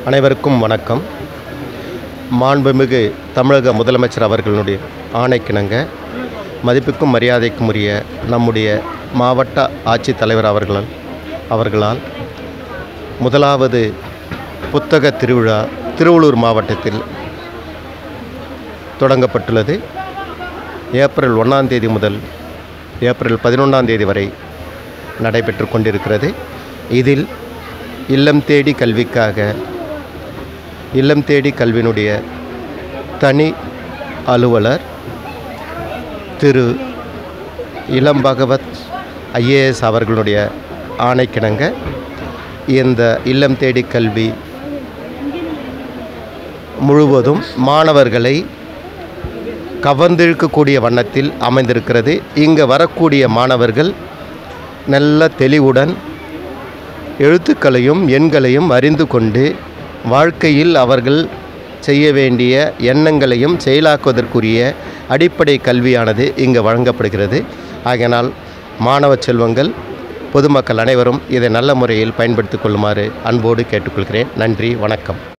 அனைவருக்கும் வணக்கம் மாண்புமிகு தமிழக முதலமைச்சர் அவர்களுடைய ஆணைக்கிணங்க மதிப்புக்கும் மரியாதைக்கும் உரிய நம்முடைய மாவட்ட ஆட்சித்தலைவர் அவர்களால் அவர்களால் முதலாவது புத்தக திருவிழா திருவள்ளூர் மாவட்டத்தில் தொடங்கப்பட்டுள்ளது ஏப்ரல் ஒன்றாம் தேதி முதல் ஏப்ரல் பதினொன்றாம் தேதி வரை நடைபெற்று கொண்டிருக்கிறது இதில் இல்லம் தேடி கல்விக்காக இல்லம் தேடி கல்வியினுடைய தனி அலுவலர் திரு இளம் பகவத் ஐஏஎஸ் அவர்களுடைய ஆணைக்கிணங்க இந்த இல்லம் தேடி கல்வி முழுவதும் மாணவர்களை கவர்ந்திழுக்கக்கூடிய வண்ணத்தில் அமைந்திருக்கிறது இங்கே வரக்கூடிய மாணவர்கள் நல்ல தெளிவுடன் எழுத்துக்களையும் எண்களையும் அறிந்து கொண்டு வாழ்க்கையில் அவர்கள் செய்ய வேண்டிய எண்ணங்களையும் செயலாக்குவதற்குரிய அடிப்படை கல்வியானது இங்கு வழங்கப்படுகிறது ஆகையினால் மாணவ செல்வங்கள் பொதுமக்கள் அனைவரும் இதை நல்ல முறையில் பயன்படுத்திக் கொள்ளுமாறு அன்போடு கேட்டுக்கொள்கிறேன் நன்றி வணக்கம்